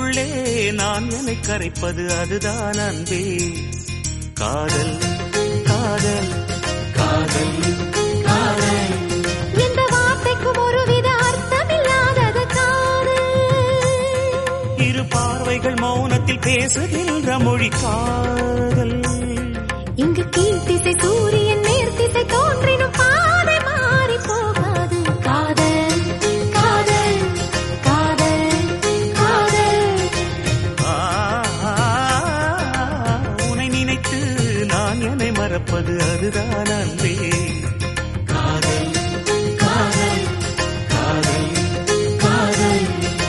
நெஞ்சுக்குள்ளே நான் என்னை கரைப்பது அதுதான் அன்பே காதல் காதல் காதல் காதல் இந்த வார்த்தைக்கும் ஒருவித அர்த்தமில்லாதது காதல் இரு பார்வைகள் மௌனத்தில் பேசுகின்ற மொழி காதல் இங்கு கீழ்த்திசை சூரியன் நேர்த்திசை தோன்றினும் பாதை மாறி போகாது காதல் காதல் காதல் காதல் ஆ, உன்னை நினைத்து நான் என்னை மறப்பது அதுதான் அன்பே காதல் காதல் காதல் காதல்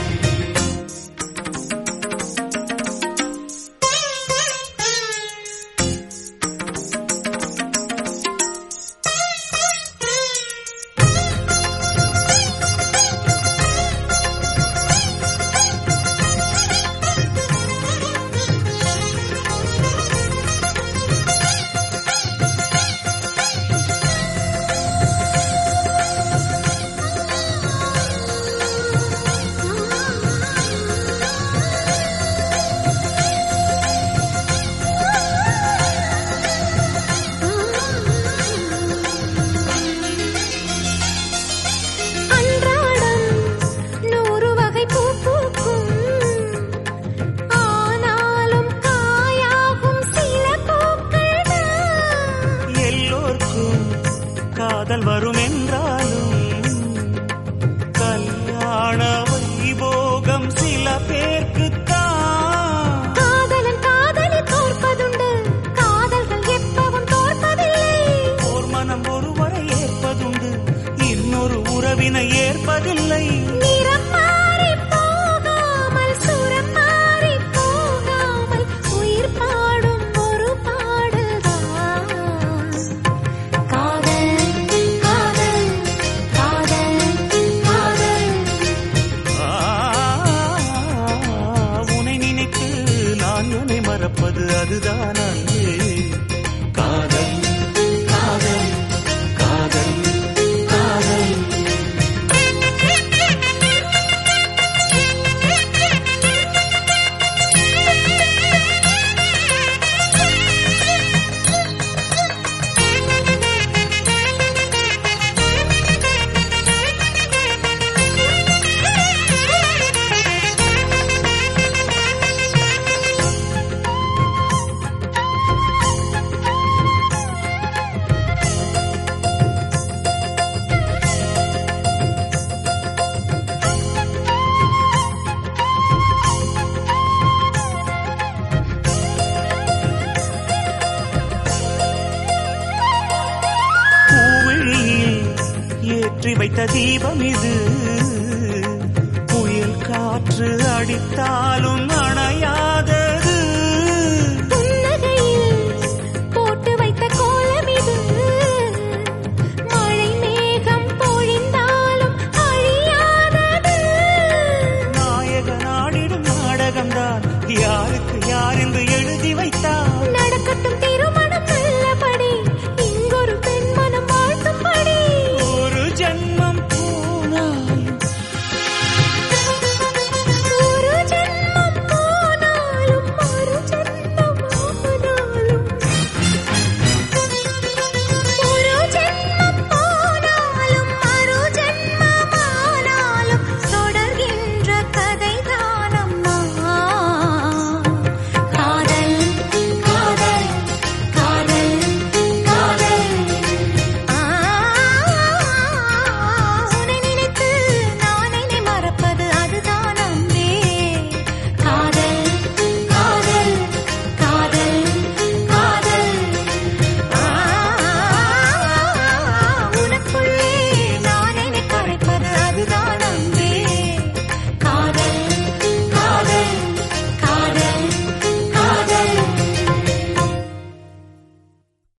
அன்றாடம் நூறு வகை பூ பூக்கும் ஆனாலும் காயாகும் சில பூக்கள் தான் எல்லோர்க்கும் காதல் வரும் என்றாலும் கல்யாண வைபோகம் சில பேர்க்குத்தான் காதலன் காதலி தோற்பதுண்டு காதல்கள் எப்பவும் தோற்பதில்லை ஓர் மனம் ஒருவரை ஏற்பதுண்டு இன்னொரு உறவினை ஏற்பதில்லை நிறம் மாறி போகாமல் சுரம் மாறி போகாமல் உயிர் பாடும் ஒரு பாடல்தான் காதல் காதல் காதல் காதல் ஆ, உன்னை நினைத்து நான் என்னை மறப்பது அதுதான் அன்பே காதல் காதல் காதல் காதல் பூவிழியில் ஏற்றி வைத்த தீபம் இது புயல் காற்று அடித்தாலும்